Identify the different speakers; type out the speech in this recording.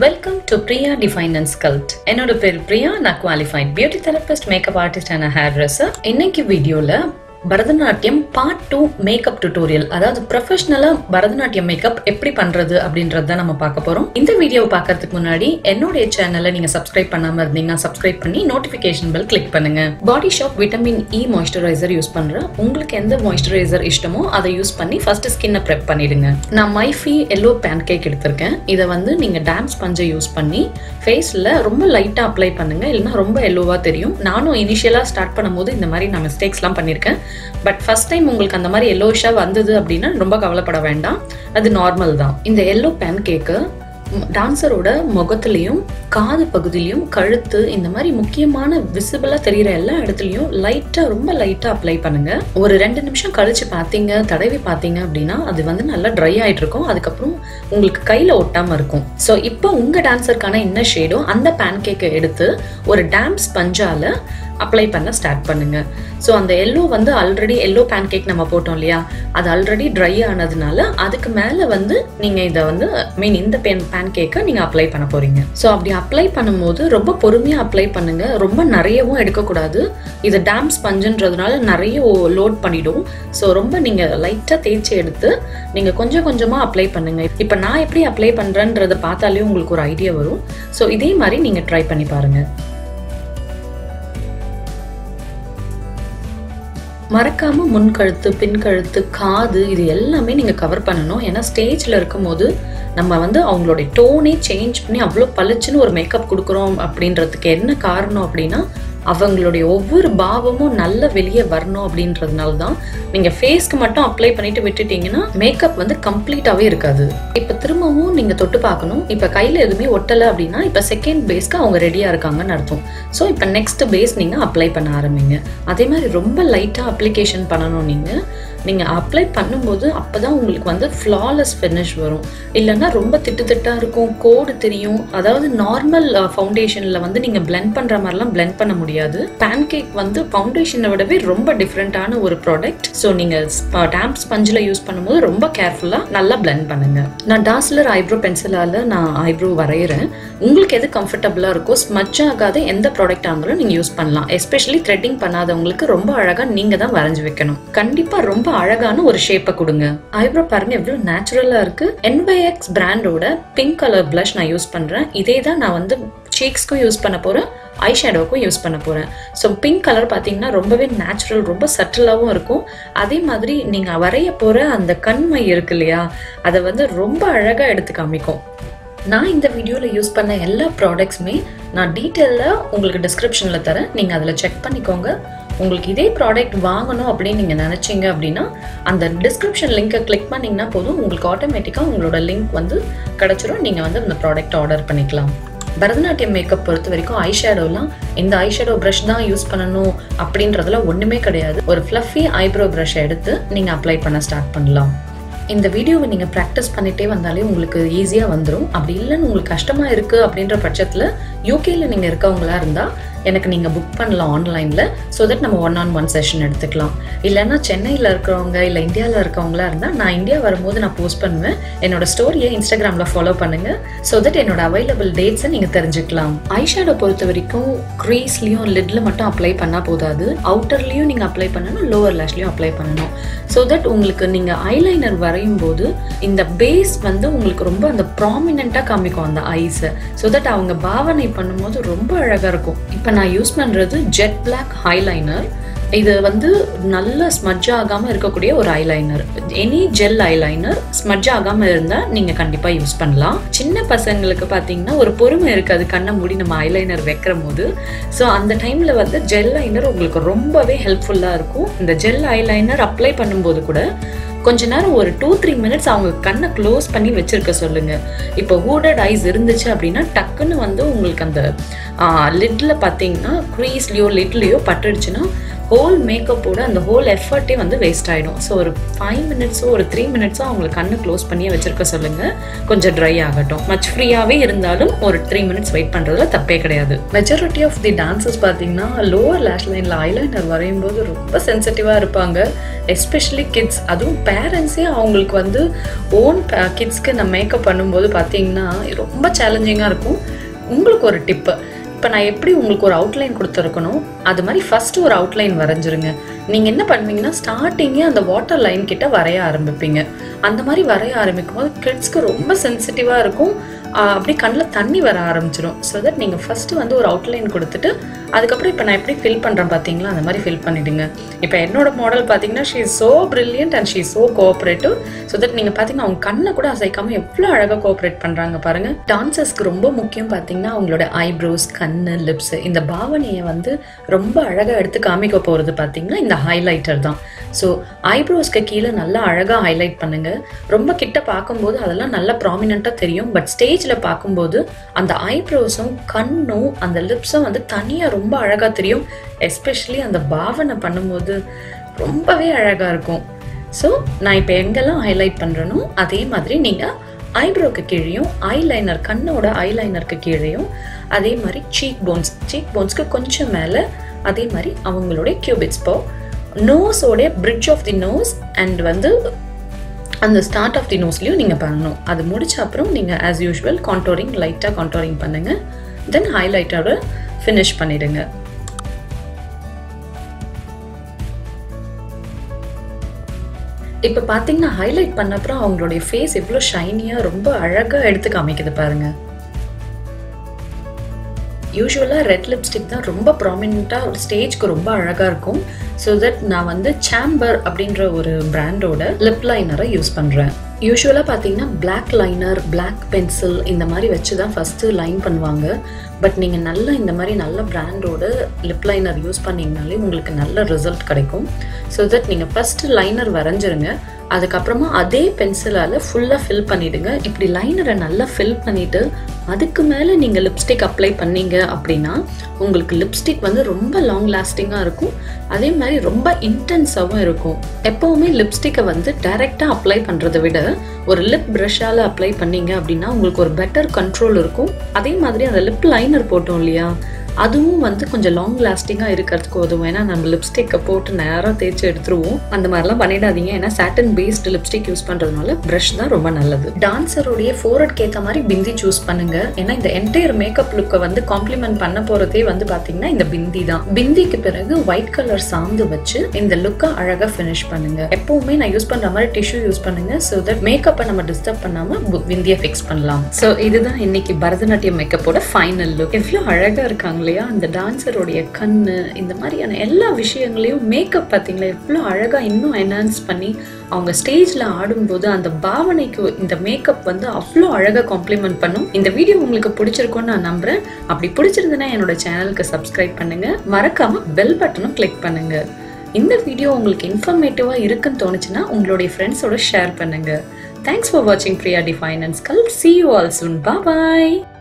Speaker 1: welcome to Priya define and sculpt என்னோட பேர் பிரியா நான் qualified beauty therapist makeup artist and hairdresser இன்னைக்கு வீடியோல Bharatanatyam part two makeup tutorial அதாவது ப்ரொஃபஷனலா பரதநாட்டியம் மேக்கப் எப்படி பண்றது அப்படின்றத தான் நம்ம பார்க்க போறோம் இந்த வீடியோவை பார்க்கறதுக்கு முன்னாடி என்னுடைய சேனலை நீங்க சப்ஸ்கிரைப் பண்ணாம இருந்தீங்கன்னா சப்ஸ்கிரைப் பண்ணி நோட்டிபிகேஷன் பெல் கிளிக் பண்ணுங்க body shop vitamin E moisturiser use பண்றேன் உங்களுக்கு எந்த மாய்ஸ்சரைசர் இஷ்டமோ அதை யூஸ் பண்ணி ஃபர்ஸ்ட் ஸ்கின்னை ப்ரெப் பண்ணிடுங்க நான் மைஃபி எல்லோ பேன் கேக் எடுத்திருக்கேன் இதை வந்து நீங்க டான்ஸ் பஞ்சை யூஸ் பண்ணி ஃபேஸ்ல ரொம்ப லைட்டா அப்ளை பண்ணுங்க இல்லைன்னா ரொம்ப எல்லோவா தெரியும் நானும் இனிஷியலா ஸ்டார்ட் பண்ணும்போது இந்த மாதிரி நான் மிஸ்டேக்ஸ்லாம் பண்ணியிருக்கேன் பட் ஃபர்ஸ்ட் டைம் உங்களுக்கு அந்த மாதிரி எல்லோஷா வந்தது அப்படின்னா ரொம்ப கவலைப்பட வேண்டாம் அது நார்மல் தான் இந்த எல்லோ பேன் கேக்கு டான்சரோட முகத்துலையும் காது பகுதியிலையும் கழுத்து இந்த மாதிரி முக்கியமான விசிபிளா தெரியிற எல்லா இடத்துலயும் லைட்டா ரொம்ப லைட்டா அப்ளை பண்ணுங்க ஒரு ரெண்டு நிமிஷம் கழிச்சு பாத்தீங்க தடவி பாத்தீங்க அப்படின்னா அது வந்து நல்லா ட்ரை ஆயிட்டு இருக்கும் அதுக்கப்புறம் உங்களுக்கு கையில ஒட்டாம இருக்கும் ஸோ இப்போ உங்க டான்சருக்கான என்ன ஷேடோ அந்த பேன் கேக்கை எடுத்து ஒரு டேம்ப் ஸ்பஞ்சால அப்ளை பண்ண ஸ்டார்ட் பண்ணுங்க ஸோ அந்த எல்லோ வந்து ஆல்ரெடி எல்லோ பேன் கேக் நம்ம போட்டோம் இல்லையா அது ஆல்ரெடி ட்ரை ஆனதுனால அதுக்கு மேலே வந்து நீங்கள் இதை வந்து மீன் இந்த பேன் பேன் கேக்கை நீங்கள் அப்ளை பண்ண போறீங்க ஸோ அப்படி அப்ளை பண்ணும்போது ரொம்ப பொறுமையாக அப்ளை பண்ணுங்க ரொம்ப நிறையவும் எடுக்கக்கூடாது இது டேம் ஸ்பஞ்சுன்றதுனால நிறைய லோட் பண்ணிடும் ஸோ ரொம்ப நீங்கள் லைட்டாக தேய்ச்சி எடுத்து நீங்கள் கொஞ்சம் கொஞ்சமாக அப்ளை பண்ணுங்க இப்போ நான் எப்படி அப்ளை பண்ணுறேன்றதை பார்த்தாலே உங்களுக்கு ஒரு ஐடியா வரும் ஸோ இதே மாதிரி நீங்கள் ட்ரை பண்ணி பாருங்கள் மறக்காம முன் கழுத்து பின் கழுத்து காது இது எல்லாமே நீங்க கவர் பண்ணணும் ஏன்னா ஸ்டேஜ்ல இருக்கும்போது நம்ம வந்து அவங்களுடைய டோனே சேஞ்ச் பண்ணி அவ்வளோ பளிச்சுன்னு ஒரு மேக்கப் கொடுக்குறோம் அப்படின்றதுக்கு என்ன காரணம் அப்படின்னா அவங்களுடைய ஒவ்வொரு பாவமும் நல்ல வெளியே வரணும் அப்படின்றதுனால தான் நீங்க ஃபேஸ்க்கு மட்டும் அப்ளை பண்ணிட்டு விட்டுட்டீங்கன்னா மேக்கப் வந்து கம்ப்ளீட்டாவே இருக்காது இப்ப திரும்பவும் நீங்க தொட்டு பார்க்கணும் இப்ப கையில எதுவுமே ஒட்டலை அப்படின்னா இப்ப செகண்ட் பேஸ்க்கு அவங்க ரெடியா இருக்காங்கன்னு அர்த்தம் ஸோ இப்ப நெக்ஸ்ட் பேஸ் நீங்க அப்ளை பண்ண ஆரம்பிங்க அதே மாதிரி ரொம்ப லைட்டா அப்ளிகேஷன் பண்ணணும் நீங்க நீங்கள் அப்ளை பண்ணும்போது அப்போ தான் உங்களுக்கு வந்து ஃப்ளாலெஸ் ஃபினிஷ் வரும் இல்லைன்னா ரொம்ப திட்டு திட்டாக இருக்கும் கோடு தெரியும் அதாவது நார்மல் ஃபவுண்டேஷனில் வந்து நீங்கள் பிளெண்ட் பண்ணுற மாதிரிலாம் பிளெண்ட் பண்ண முடியாது பேன் கேக் வந்து ஃபவுண்டேஷனை விடவே ரொம்ப டிஃப்ரெண்ட்டான ஒரு ப்ராடக்ட் ஸோ நீங்கள் டேம்ப் ஸ்பஞ்சில் யூஸ் பண்ணும்போது ரொம்ப கேர்ஃபுல்லாக நல்லா பிளெண்ட் பண்ணுங்க நான் டாஸ்லர் ஐப்ரோ பென்சிலால் நான் ஐப்ரோ வரைகிறேன் உங்களுக்கு எது கம்ஃபர்டபுளாக இருக்கோ ஸ்மச் ஆகாத எந்த ப்ராடக்ட் இருந்தாலும் நீங்கள் யூஸ் பண்ணலாம் எஸ்பெஷலி த்ரெட்டிங் பண்ணாதவங்களுக்கு ரொம்ப அழகாக நீங்கள் தான் வரைஞ்சி வைக்கணும் கண்டிப்பாக ரொம்ப அழகான ஒரு ஷேப்பை கொடுங்க ஐப்ரோ பாருங்க எவ்வளவு நேச்சுரலா இருக்கு என்வைஎக்ஸ் பிராண்டோட பிங்க் கலர் பிளஷ் நான் யூஸ் பண்றேன் இதே தான் நான் வந்து சீக்ஸ்க்கும் யூஸ் பண்ண போறேன் ஐ ஷேடோவுக்கும் யூஸ் பண்ண போறேன் ஸோ பிங்க் கலர் பார்த்தீங்கன்னா ரொம்பவே நேச்சுரல் ரொம்ப சட்டிலாகவும் இருக்கும் அதே மாதிரி நீங்கள் வரைய போற அந்த கண்மை இருக்கு இல்லையா அதை வந்து ரொம்ப அழகாக எடுத்து காமிக்கும் நான் இந்த வீடியோவில் யூஸ் பண்ண எல்லா ப்ராடக்ட்ஸுமே நான் டீட்டெயிலாக உங்களுக்கு டிஸ்கிரிப்ஷனில் தரேன் நீங்கள் அதில் செக் பண்ணிக்கோங்க உங்களுக்கு இதே ப்ராடக்ட் வாங்கணும் அப்படின்னு நீங்கள் நினச்சிங்க அப்படின்னா அந்த டிஸ்கிரிப்ஷன் லிங்கை கிளிக் பண்ணிங்கன்னா போதும் உங்களுக்கு ஆட்டோமேட்டிக்காக உங்களோட லிங்க் வந்து கிடச்சிரும் நீங்கள் வந்து அந்த ப்ராடக்ட் ஆர்டர் பண்ணிக்கலாம் பரதநாட்டியம் மேக்கப் பொறுத்த வரைக்கும் ஐ ஷேடோலாம் இந்த ஐ ஷேடோ ப்ரஷ் தான் யூஸ் பண்ணணும் அப்படின்றதுல ஒன்றுமே கிடையாது ஒரு ஃப்ளஃபி ஐப்ரோ ப்ரஷ் எடுத்து நீங்கள் அப்ளை பண்ண ஸ்டார்ட் பண்ணலாம் இந்த வீடியோவை நீங்கள் ப்ராக்டிஸ் பண்ணிகிட்டே வந்தாலே உங்களுக்கு ஈஸியாக வந்துடும் அப்படி இல்லைன்னு உங்களுக்கு கஷ்டமாக இருக்குது அப்படின்ற பட்சத்தில் யூகேயில் நீங்கள் இருக்கவங்களா இருந்தால் எனக்கு நீங்கள் புக் பண்ணலாம் ஆன்லைனில் ஸோ தட் நம்ம ஒன் ஆன் ஒன் செஷன் எடுத்துக்கலாம் இல்லைன்னா சென்னையில் இருக்கிறவங்க இல்லை இந்தியாவில் இருக்கவங்களா இருந்தால் நான் இந்தியா வரும்போது நான் போஸ்ட் பண்ணுவேன் என்னோட ஸ்டோரியை இன்ஸ்டாகிராமில் ஃபாலோ பண்ணுங்கள் ஸோ தட் என்னோட அவைலபிள் டேட்ஸை நீங்கள் தெரிஞ்சுக்கலாம் ஐஷேடோ பொறுத்த வரைக்கும் க்ரீஸ்லேயும் லிட்டில் மட்டும் அப்ளை பண்ணால் போதாது அவுட்டர்லேயும் நீங்கள் அப்ளை பண்ணணும் லோவர் லேஷ்லேயும் அப்ளை பண்ணணும் ஸோ தட் உங்களுக்கு நீங்கள் ஐலைனர் வரையும் போது இந்த பேஸ் வந்து உங்களுக்கு ரொம்ப அந்த ப்ராமினெண்ட்டாக காமிக்கும் அந்த ஐஸை ஸோ தட் அவங்க பாவனை பண்ணும்போது ரொம்ப அழகாக இருக்கும் இப்போ நான் யூஸ் பண்ணுறது ஜெட் பிளாக் ஹைலைனர் இது வந்து நல்ல ஸ்மட்ஜ் ஆகாமல் இருக்கக்கூடிய ஒரு eyeliner any gel eyeliner smudge ஆகாமல் இருந்தால் நீங்கள் கண்டிப்பாக யூஸ் பண்ணலாம் சின்ன பசங்களுக்கு பார்த்தீங்கன்னா ஒரு பொறுமை இருக்காது கண்ணை மூடி நம்ம ஐலைனர் வைக்கிற போது ஸோ அந்த டைமில் வந்து ஜெல் ஐனர் உங்களுக்கு ரொம்பவே ஹெல்ப்ஃபுல்லாக இருக்கும் இந்த ஜெல் ஐலைனர் அப்ளை பண்ணும்போது கூட கொஞ்ச நேரம் ஒரு டூ த்ரீ மினிட்ஸ் அவங்க கண்ணை க்ளோஸ் பண்ணி வச்சிருக்க சொல்லுங்க இப்போ ஹூடட் ஐஸ் இருந்துச்சு அப்படின்னா டக்குன்னு வந்து உங்களுக்கு அந்த லிட்ல பார்த்தீங்கன்னா க்ரீஸ்லயோ லிட்லயோ பட்டுடுச்சுன்னா ஹோல் மேக்கப்போட அந்த ஹோல் எஃபர்ட்டே வந்து வேஸ்ட் ஆகிடும் ஸோ ஒரு ஃபைவ் மினிட்ஸோ ஒரு த்ரீ மினிட்ஸோ அவங்களுக்கு கண்ணு க்ளோஸ் பண்ணியே வச்சிருக்க சொல்லுங்க கொஞ்சம் ட்ரை ஆகட்டும் மச் ஃப்ரீயாகவே இருந்தாலும் ஒரு த்ரீ மினிட்ஸ் வெயிட் பண்ணுறதுல தப்பே கிடையாது மெஜாரிட்டி ஆஃப் தி டான்சர்ஸ் பார்த்தீங்கன்னா லோவர் லேஷ் லைனில் ஐலைனர் வரையும் போது ரொம்ப சென்சிட்டிவாக இருப்பாங்க எஸ்பெஷலி கிட்ஸ் அதுவும் பேரண்ட்ஸே அவங்களுக்கு வந்து ஓன் கிட்ஸ்க்கு நம்ம மேக்கப் பண்ணும்போது பார்த்தீங்கன்னா ரொம்ப சேலஞ்சிங்காக இருக்கும் உங்களுக்கு ஒரு டிப்பு இப்போ நான் எப்படி உங்களுக்கு ஒரு அவுட்லைன் கொடுத்துருக்கணும் அது மாதிரி ஃபஸ்ட்டு ஒரு அவுட்லைன் வரைஞ்சிருங்க நீங்கள் என்ன பண்ணுவீங்கன்னா ஸ்டார்டிங்கே அந்த வாட்டர் லைன் கிட்ட வரைய ஆரம்பிப்பீங்க அந்த மாதிரி வரைய ஆரம்பிக்கும் போது கிட்ஸ்க்கு ரொம்ப சென்சிட்டிவாக இருக்கும் அப்படியே கண்ணில் தண்ணி வர ஆரம்பிச்சிடும் ஸோ தட் நீங்கள் ஃபஸ்ட்டு வந்து ஒரு அவுட்லைன் கொடுத்துட்டு அதுக்கப்புறம் இப்போ நான் எப்படி ஃபில் பண்ணுறேன் பார்த்தீங்களா அந்த மாதிரி ஃபில் பண்ணிவிடுங்க இப்போ என்னோட மாடல் பார்த்தீங்கன்னா she is so brilliant and she so cooperative so that நீங்கள் பார்த்தீங்கன்னா அவங்க கண்ணை கூட அசைக்காமல் எவ்வளோ அழகாக கோஆப்ரேட் பண்ணுறாங்க பாருங்கள் டான்சர்ஸ்க்கு ரொம்ப முக்கியம் பார்த்தீங்கன்னா அவங்களோட ஐப்ரோஸ் கண் லிப்ஸ் இந்த பாவனையை வந்து ரொம்ப அழகாக எடுத்து காமிக்க போகிறது பார்த்தீங்கன்னா இந்த ஹைலைட்டர் தான் ஸோ ஐப்ரோஸ்க்கு கீழே நல்லா அழகாக ஹைலைட் பண்ணுங்கள் ரொம்ப கிட்ட பார்க்கும்போது அதெல்லாம் நல்லா ப்ராமினெண்ட்டாக தெரியும் பட் ஸ்டேஜில் பார்க்கும்போது அந்த ஐப்ரோஸும் கண்ணும் அந்த லிப்ஸும் வந்து தனியாக ரொம்ப அழகாக தெரியும் எஸ்பெஷலி அந்த பாவனை பண்ணும்போது ரொம்பவே அழகாக இருக்கும் ஸோ நான் இப்போ எங்கெல்லாம் ஹைலைட் பண்ணுறனோ அதே மாதிரி நீங்கள் ஐப்ரோக்கு கீழேயும் ஐலைனர் கண்ணோட ஐலைனருக்கு கீழேயும் அதே மாதிரி சீக் போன்ஸ் சீக் போன்ஸ்க்கு கொஞ்சம் மேலே அதே மாதிரி அவங்களுடைய கியூபிட்ஸ் போ நோஸோடைய bridge of the nose and வந்து அந்த ஸ்டார்ட் ஆஃப் தி நோஸ்லையும் நீங்கள் பண்ணணும் அது முடிச்ச அப்புறம் நீங்கள் ஆஸ் யூஷுவல் கான்டோரிங் லைட்டாக கான்டோரிங் பண்ணுங்கள் தென் ஹைலைட்டரோட ஃபினிஷ் பண்ணிடுங்க இப்போ பார்த்தீங்கன்னா ஹைலைட் பண்ண அப்புறம் அவங்களுடைய ஃபேஸ் எவ்வளோ ஷைனியாக ரொம்ப அழகாக எடுத்து காமிக்குது பாருங்க யூஸ்வலாக ரெட் லிப்ஸ்டிக் தான் ரொம்ப ப்ராமினெண்ட்டாக ஒரு ஸ்டேஜ்க்கு ரொம்ப அழகாக இருக்கும் ஸோ தட் நான் வந்து சாம்பர் அப்படின்ற ஒரு பிராண்டோட லிப் லைனரை யூஸ் பண்ணுறேன் யூஸ்வலாக பார்த்தீங்கன்னா பிளாக் லைனர் பிளாக் பென்சில் இந்த மாதிரி வச்சு தான் ஃபஸ்ட்டு லைன் பண்ணுவாங்க பட் நீங்கள் நல்ல இந்த மாதிரி நல்ல பிராண்டோட லிப் லைனர் யூஸ் பண்ணிங்கனாலே உங்களுக்கு நல்ல ரிசல்ட் கிடைக்கும் ஸோ தட் நீங்கள் ஃபஸ்ட்டு லைனர் வரைஞ்சிருங்க அதுக்கப்புறமா அதே பென்சிலால் ஃபுல்லாக ஃபில் பண்ணிவிடுங்க இப்படி லைனரை நல்லா ஃபில் பண்ணிவிட்டு அதுக்கு மேலே நீங்கள் லிப்ஸ்டிக் அப்ளை பண்ணீங்க அப்படின்னா உங்களுக்கு லிப்ஸ்டிக் வந்து ரொம்ப லாங் லாஸ்டிங்காக இருக்கும் அதே மாதிரி ரொம்ப இன்டென்ஸாகவும் இருக்கும் எப்போவுமே லிப்ஸ்டிக்கை வந்து டைரெக்டாக அப்ளை பண்ணுறதை விட ஒரு லிப் ப்ரஷ்ஷால் அப்ளை பண்ணீங்க அப்படின்னா உங்களுக்கு ஒரு பெட்டர் கண்ட்ரோல் இருக்கும் அதே மாதிரி அந்த லிப் லைனர் போட்டோம் இல்லையா அதுவும் வந்து கொஞ்சம் லாங் லாஸ்டிங்காக இருக்கிறதுக்கு உதவும் ஏன்னா நம்ம லிப்ஸ்டிக்கை போட்டு நேராக தேய்ச்சி எடுத்துருவோம் அந்த மாதிரிலாம் பண்ணிடாதீங்க ஏன்னா சாட்டன் பேஸ்டு லிப்ஸ்டிக் யூஸ் பண்ணுறதுனால ப்ரஷ் தான் ரொம்ப நல்லது டான்ஸருடைய ஃபோர்ஹெட்க்கு ஏற்ற மாதிரி பிந்தி சூஸ் பண்ணுங்க ஏன்னா இந்த என்டையர் மேக்கப் லுக்கை வந்து காம்ப்ளிமெண்ட் பண்ண போகிறதே வந்து பார்த்தீங்கன்னா இந்த பிந்தி தான் பிந்திக்கு பிறகு ஒயிட் கலர் சாந்து வச்சு இந்த லுக்கை அழகாக ஃபினிஷ் பண்ணுங்க எப்பவுமே நான் யூஸ் பண்ணுற மாதிரி டிஷ்யூ யூஸ் பண்ணுங்க ஸோ தட் மேக்கப்பை நம்ம டிஸ்டர்ப் பண்ணாமல் பிந்தியை ஃபிக்ஸ் பண்ணலாம் ஸோ இதுதான் இன்னைக்கு பரதநாட்டியம் மேக்கப்போட ஃபைனல் லுக் எவ்வளோ அழகாக இருக்காங்க இல்லையா அந்த டான்ஸருடைய கண்ணு இந்த மாதிரியான எல்லா விஷயங்களையும் மேக்கப் பார்த்தீங்களா எவ்வளோ அழகாக இன்னும் என்ஹான்ஸ் பண்ணி அவங்க ஸ்டேஜில் ஆடும்போது அந்த பாவனைக்கு இந்த மேக்கப் வந்து அவ்வளோ அழகாக காம்ப்ளிமெண்ட் பண்ணும் இந்த வீடியோ உங்களுக்கு பிடிச்சிருக்கும்னு நான் நம்புறேன் அப்படி பிடிச்சிருந்ததுன்னா என்னோட சேனலுக்கு சப்ஸ்கிரைப் பண்ணுங்க மறக்காம பெல் பட்டனும் கிளிக் பண்ணுங்க இந்த வீடியோ உங்களுக்கு இன்ஃபர்மேட்டிவாக இருக்குன்னு தோணுச்சுன்னா உங்களுடைய ஃப்ரெண்ட்ஸோட ஷேர் பண்ணுங்க தேங்க்ஸ் ஃபார் வாட்சிங் பிரியா டிஃபைனன்ஸ் கல் see you all soon bye